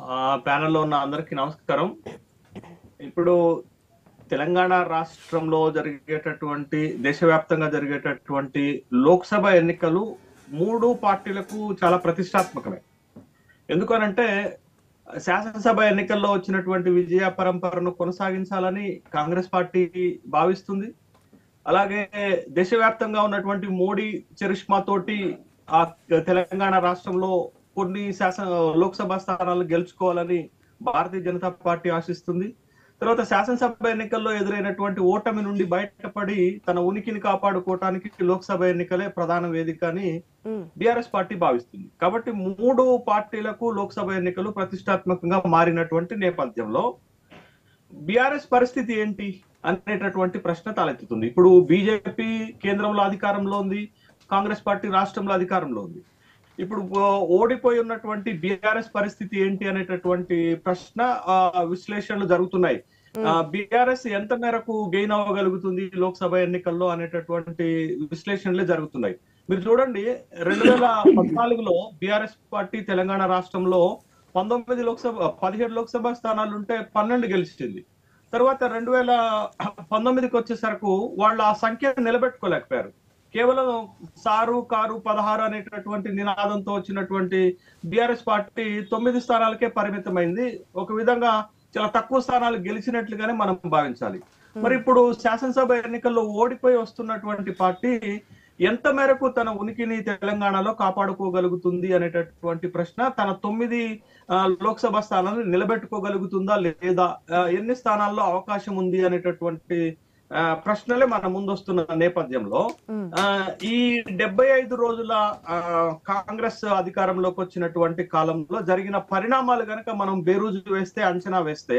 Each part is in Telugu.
ఆ ప్యానెల్లో ఉన్న అందరికీ నమస్కారం ఇప్పుడు తెలంగాణ రాష్ట్రంలో జరిగేటటువంటి దేశవ్యాప్తంగా జరిగేటటువంటి లోక్సభ ఎన్నికలు మూడు పార్టీలకు చాలా ప్రతిష్టాత్మకమే ఎందుకనంటే శాసనసభ ఎన్నికల్లో వచ్చినటువంటి విజయ పరంపరను కొనసాగించాలని కాంగ్రెస్ పార్టీ భావిస్తుంది అలాగే దేశవ్యాప్తంగా ఉన్నటువంటి మోడీ చరిష్మా తోటి ఆ తెలంగాణ రాష్ట్రంలో కొన్ని శాసన లోక్సభ స్థానాలు గెలుచుకోవాలని భారతీయ జనతా పార్టీ ఆశిస్తుంది తర్వాత శాసనసభ ఎన్నికల్లో ఎదురైనటువంటి ఓటమి నుండి బయటపడి తన ఉనికిని కాపాడుకోవటానికి లోక్సభ ఎన్నికలే ప్రధాన వేదిక అని ఉమ్, బీఆర్ఎస్ పార్టీ భావిస్తుంది కాబట్టి మూడు పార్టీలకు లోక్సభ ఎన్నికలు ప్రతిష్టాత్మకంగా మారినటువంటి నేపథ్యంలో బీఆర్ఎస్ పరిస్థితి ఏంటి అనేటటువంటి ప్రశ్న తలెత్తుతుంది ఇప్పుడు బీజేపీ కేంద్రంలో అధికారంలో ఉంది కాంగ్రెస్ పార్టీ రాష్ట్రంలో అధికారంలో ఉంది ఇప్పుడు ఓ- ఓడిపోయి ఉన్నటువంటి బీఆర్ఎస్ పరిస్థితి ఏంటి అనేటటువంటి ప్రశ్న ఆ, విశ్లేషణలు జరుగుతున్నాయి బీఆర్ఎస్ ఎంత మేరకు గెయిన్ అవ్వగలుగుతుంది లోక్సభ ఎన్నికల్లో అనేటటువంటి విశ్లేషణలే జరుగుతున్నాయి మీరు చూడండి రెండు వేల పద్నాలుగులో బీఆర్ఎస్ పార్టీ తెలంగాణ రాష్ట్రంలో పంతొమ్మిది లోక్సభ పదిహేడు లోక్సభ స్థానాలు ఉంటే పన్నెండు గెలిచింది తర్వాత రెండు వేల పంతొమ్మిదికి వచ్చేసరికి వాళ్ళు ఆ సంఖ్యను నిలబెట్టుకోలేకపోయారు కేవలం సారు కారు పదహారు అనేటటువంటి నినాదంతో వచ్చినటువంటి బీఆర్ఎస్ పార్టీ తొమ్మిది స్థానాలకే పరిమితమైంది ఒక విధంగా చాలా తక్కువ స్థానాలు గెలిచినట్లుగానే మనం భావించాలి మరి ఇప్పుడు శాసనసభ ఎన్నికల్లో ఓడిపోయి వస్తున్నటువంటి పార్టీ ఎంత మేరకు తన ఉనికిని తెలంగాణలో కాపాడుకోగలుగుతుంది అనేటటువంటి ప్రశ్న తన తొమ్మిది ఆ, లోక్సభ స్థానాలను నిలబెట్టుకోగలుగుతుందా లేదా ఆ, ఎన్ని స్థానాల్లో అవకాశం ఉంది అనేటటువంటి ఆ, ప్రశ్నలే మన ముందొస్తున్న నేపథ్యంలో ఉమ్, ఆ, ఈ డెబ్బై ఐదు రోజుల ఆ, కాంగ్రెస్ అధికారంలోకి వచ్చినటువంటి కాలంలో జరిగిన పరిణామాలు గనక మనం బేరూజు వేస్తే అంచనా వేస్తే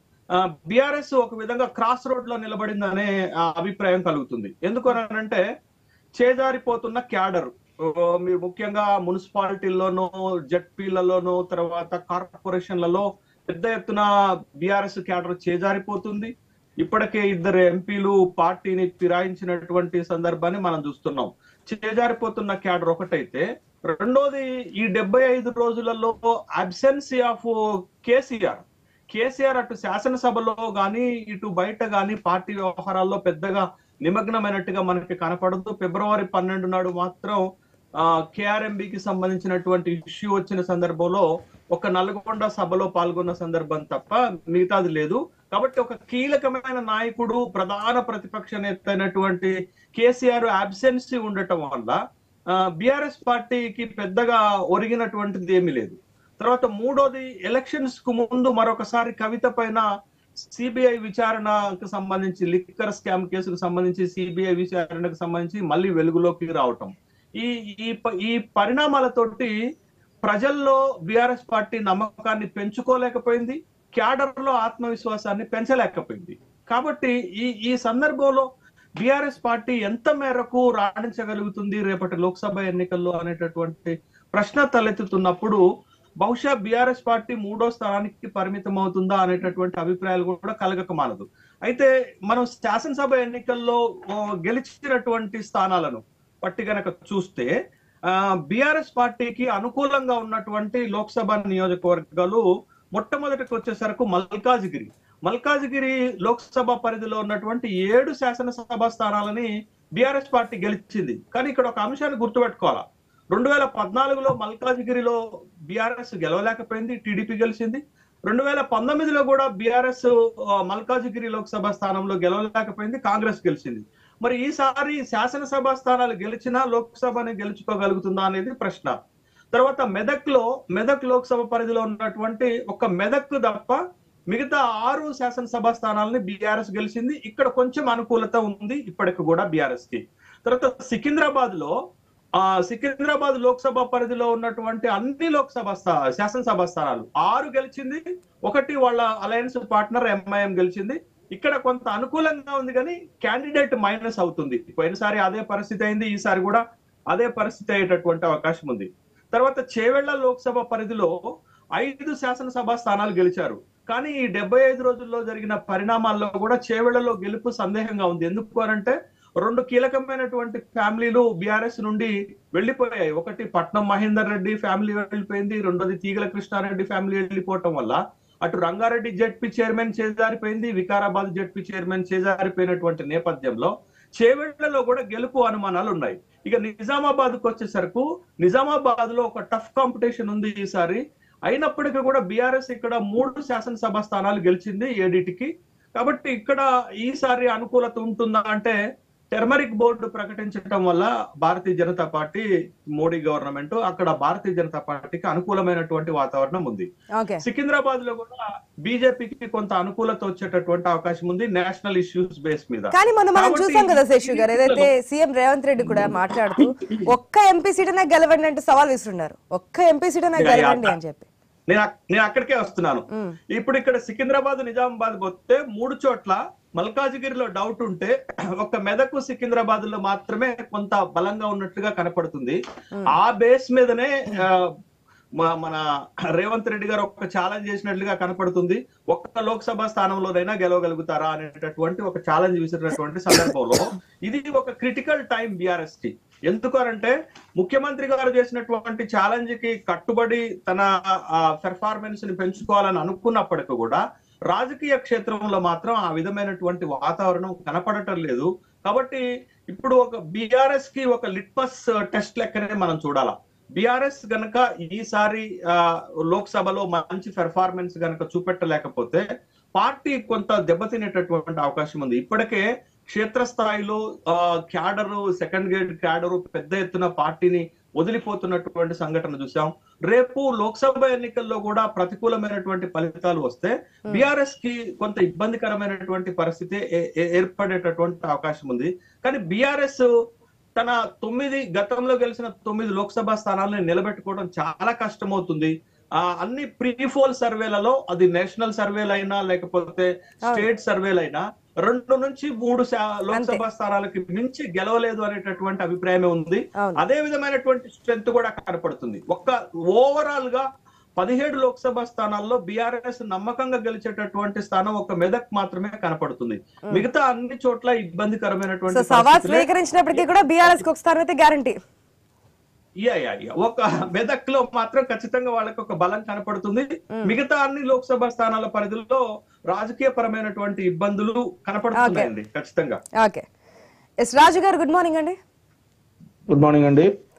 బిఆర్ఎస్ ఒక విధంగా క్రాస్ రోడ్ లో నిలబడిందనే ఆ, అభిప్రాయం కలుగుతుంది ఎందుకు అంటే చేజారిపోతున్న క్యాడర్ ఓ, మీరు ముఖ్యంగా మున్సిపాలిటీల్లోనూ జడ్పీలలోనూ తర్వాత కార్పొరేషన్లలో పెద్ద ఎత్తున బిఆర్ఎస్ క్యాడర్ చేజారిపోతుంది ఇప్పటికే ఇద్దరు ఎంపీలు పార్టీని ఫిరాయించినటువంటి సందర్భాన్ని మనం చూస్తున్నాం చేజారిపోతున్న క్యాడర్ ఒకటైతే రెండోది ఈ డెబ్బై ఐదు రోజులలో అబ్సెన్సీ ఆఫ్ కేసీఆర్ కేసీఆర్ అటు శాసనసభలో గాని ఇటు బయట గాని పార్టీ వ్యవహారాల్లో పెద్దగా నిమగ్నమైనట్టుగా మనకి కనపడదు ఫిబ్రవరి పన్నెండు నాడు మాత్రం కేఆర్ఎంబికి సంబంధించినటువంటి ఇష్యూ వచ్చిన సందర్భంలో ఒక నల్గొండ సభలో పాల్గొన్న సందర్భం తప్ప మిగతాది లేదు కాబట్టి ఒక కీలకమైన నాయకుడు ప్రధాన ప్రతిపక్ష నేత అయినటువంటి కేసీఆర్ అబ్సెన్సీ ఉండటం వల్ల బిఆర్ఎస్ పార్టీకి పెద్దగా ఒరిగినటువంటిది ఏమీ లేదు తర్వాత మూడోది ఎలక్షన్స్ కు ముందు మరొకసారి కవిత పైన సిబిఐ విచారణకు సంబంధించి లిక్కర్ స్కామ్ కేసుకు సంబంధించి సిబిఐ విచారణకు సంబంధించి మళ్ళీ వెలుగులోకి రావటం ఈ ఈ ప- ఈ పరిణామాలతోటి ప్రజల్లో బిఆర్ఎస్ పార్టీ నమ్మకాన్ని పెంచుకోలేకపోయింది క్యాడర్ లో ఆత్మవిశ్వాసాన్ని పెంచలేకపోయింది కాబట్టి ఈ ఈ సందర్భంలో బిఆర్ఎస్ పార్టీ ఎంత మేరకు రాణించగలుగుతుంది రేపటి లోక్సభ ఎన్నికల్లో అనేటటువంటి ప్రశ్న తలెత్తుతున్నప్పుడు బహుశా బిఆర్ఎస్ పార్టీ మూడో స్థానానికి పరిమితం అవుతుందా అనేటటువంటి అభిప్రాయాలు కూడా కలగక మానదు అయితే మనం శాసనసభ ఎన్నికల్లో ఆ, గెలిచినటువంటి స్థానాలను పట్టి గనక చూస్తే బిఆర్ఎస్ పార్టీకి అనుకూలంగా ఉన్నటువంటి లోక్సభ నియోజకవర్గాలు మొట్టమొదటికి వచ్చేసరికి మల్కాజిగిరి మల్కాజిగిరి లోక్సభ పరిధిలో ఉన్నటువంటి ఏడు శాసనసభ స్థానాలని బిఆర్ఎస్ పార్టీ గెలిచింది కానీ ఇక్కడ ఒక అంశాన్ని గుర్తుపెట్టుకోవాలా రెండు వేల పద్నాలుగులో మల్కాజిగిరిలో బీఆర్ఎస్ గెలవలేకపోయింది టీడీపీ గెలిచింది రెండు వేల పంతొమ్మిదిలో కూడా బీఆర్ఎస్ మల్కాజిగిరి లోక్సభ స్థానంలో గెలవలేకపోయింది కాంగ్రెస్ గెలిచింది మరి ఈసారి శాసనసభ స్థానాలు గెలిచినా లోక్సభని గెలుచుకోగలుగుతుందా అనేది ప్రశ్న తర్వాత మెదక్ లో మెదక్ లోక్సభ పరిధిలో ఉన్నటువంటి ఒక మెదక్ తప్ప మిగతా ఆరు శాసనసభ స్థానాలని బీఆర్ఎస్ గెలిచింది ఇక్కడ కొంచెం అనుకూలత ఉంది ఇప్పటికి కూడా బీఆర్ఎస్ కి తర్వాత సికింద్రాబాద్ లో ఆ సికింద్రాబాద్ లోక్సభ పరిధిలో ఉన్నటువంటి అన్ని లోక్సభ స్థా- శాసనసభ స్థానాలు ఆరు గెలిచింది ఒకటి వాళ్ళ అలయన్స్ పార్ట్నర్ ఎంఐఎం గెలిచింది ఇక్కడ కొంత అనుకూలంగా ఉంది కానీ క్యాండిడేట్ మైనస్ అవుతుంది పోయినసారి అదే పరిస్థితి అయింది ఈసారి కూడా అదే పరిస్థితి అయ్యేటటువంటి అవకాశం ఉంది తర్వాత చేవెళ్ల లోక్సభ పరిధిలో ఐదు శాసనసభ స్థానాలు గెలిచారు కానీ ఈ డెబ్బై ఐదు రోజుల్లో జరిగిన పరిణామాల్లో కూడా చేవెళ్లలో గెలుపు సందేహంగా ఉంది ఎందుకు అనంటే రెండు కీలకమైనటువంటి ఫ్యామిలీలు బీఆర్ఎస్ నుండి వెళ్ళిపోయాయి ఒకటి పట్నం మహేందర్ రెడ్డి ఫ్యామిలీ వెళ్ళిపోయింది రెండోది తీగల కృష్ణారెడ్డి ఫ్యామిలీ వెళ్ళిపోవటం వల్ల అటు రంగారెడ్డి జెడ్పీ చైర్మన్ చేజారిపోయింది వికారాబాద్ జెడ్పీ చైర్మన్ చేజారిపోయినటువంటి నేపథ్యంలో చేవెళ్లలో కూడా గెలుపు అనుమానాలు ఉన్నాయి ఇక నిజామాబాద్ కు వచ్చేసరికి నిజామాబాద్ లో ఒక టఫ్ కాంపిటీషన్ ఉంది ఈసారి అయినప్పటికీ కూడా బీఆర్ఎస్ ఇక్కడ మూడు శాసనసభ స్థానాలు గెలిచింది ఏడిటికి కాబట్టి ఇక్కడ ఈసారి అనుకూలత ఉంటుందా అంటే టెర్మరిక్ బోర్డు ప్రకటించడం వల్ల భారతీయ జనతా పార్టీ మోడీ గవర్నమెంట్ అక్కడ భారతీయ జనతా పార్టీకి అనుకూలమైనటువంటి వాతావరణం ఉంది ఓకే సికింద్రాబాద్ లో కూడా బీజేపీకి కొంత అనుకూలత వచ్చేటటువంటి అవకాశం ఉంది నేషనల్ ఇష్యూస్ బేస్ మీద కానీ మనం మనం కాబట్టి చూసాం కదా శేషు గారు ఏదైతే సీఎం రేవంత్ రెడ్డి కూడా మాట్లాడుతూ ఒక్క ఎంపీ సీట్ అయినా గెలవండి అంటే సవాల్ విసురున్నారు ఒక్క ఎంపీ సీట్ అయినా యా, యా. గెలవండి అని చెప్పి నేను అక్- నేను అక్కడికే వస్తున్నాను ఉమ్, ఇప్పుడు ఇక్కడ సికింద్రాబాద్ నిజామాబాద్ పోతే మూడు చోట్ల మల్కాజిగిరిలో డౌట్ ఉంటే ఒక మెదకు సికింద్రాబాద్ లో మాత్రమే కొంత బలంగా ఉన్నట్లుగా కనపడుతుంది Hmm. ఆ బేస్ మీదనే ఆ, మ- మన రేవంత్ రెడ్డి గారు ఒక ఛాలెంజ్ చేసినట్లుగా కనపడుతుంది ఒక్క లోక్సభ స్థానంలోనైనా గెలవగలుగుతారా అనేటటువంటి ఒక ఛాలెంజ్ విసిరినటువంటి సందర్భంలో ఇది ఒక క్రిటికల్ టైం బిఆర్ఎస్ కి ఎందుకనంటే ముఖ్యమంత్రి గారు చేసినటువంటి ఛాలెంజ్ కి కట్టుబడి తన పెర్ఫార్మెన్స్ ని పెంచుకోవాలని అనుకున్నప్పటికీ కూడా రాజకీయ క్షేత్రంలో మాత్రం ఆ విధమైనటువంటి వాతావరణం కనపడటం లేదు కాబట్టి ఇప్పుడు ఒక బిఆర్ఎస్ కి ఒక లిట్మస్ టెస్ట్ లెక్కనే మనం చూడాలా బిఆర్ఎస్ గనక ఈసారి ఆ, లోక్సభలో మంచి పెర్ఫార్మెన్స్ గనక చూపెట్టలేకపోతే పార్టీ కొంత దెబ్బతినేటటువంటి అవకాశం ఉంది ఇప్పటికే క్షేత్రస్థాయిలో క్యాడరు సెకండ్ గ్రేడ్ క్యాడరు పెద్ద ఎత్తున పార్టీని వదిలిపోతున్నటువంటి సంఘటన చూసాం రేపు లోక్సభ ఎన్నికల్లో కూడా ప్రతికూలమైనటువంటి ఫలితాలు వస్తే బిఆర్ఎస్ కి కొంత ఇబ్బందికరమైనటువంటి పరిస్థితి ఏ- ఏ- ఏర్పడేటటువంటి అవకాశం ఉంది కానీ బిఆర్ఎస్ తన తొమ్మిది గతంలో గెలిచిన తొమ్మిది లోక్సభ స్థానాలను నిలబెట్టుకోవడం చాలా కష్టమవుతుంది ఆ అన్ని ప్రీఫోల్ సర్వేలలో అది నేషనల్ సర్వేలైనా లేకపోతే స్టేట్ సర్వేలైనా రెండు నుంచి మూడు శా- లోక్సభ స్థానాలకి మించి గెలవలేదు అనేటటువంటి అభిప్రాయమే ఉంది అవును అదే విధమైనటువంటి స్ట్రెంత్ కూడా కనపడుతుంది ఒక్క ఓవరాల్ గా పదిహేడు లోక్సభ స్థానాల్లో బీఆర్ఎస్ నమ్మకంగా గెలిచేటటువంటి స్థానం ఒక మెదక్ మాత్రమే కనపడుతుంది మిగతా అన్ని చోట్ల సో ఇబ్బందికరమైనటువంటి సవాల్ పరిస్థితులే స్వీకరించినప్పటికీ కూడా బీఆర్ఎస్ కి ఒక స్థానం అయితే గ్యారంటీ యా, యా, యా. ఒక మెదక్ లో మాత్రం ఖచ్చితంగా వాళ్ళకి ఒక బలం కనపడుతుంది మ్మ్. మిగతా అన్ని లోక్సభ స్థానాల పరిధిలో రాజకీయ పరమైనటువంటి ఇబ్బందులు కనపడుతున్నాయండి ఖచ్చితంగా ఓకే ఎస్ రాజు గారు గుడ్ మార్నింగ్ అండి గుడ్ మార్నింగ్ అండి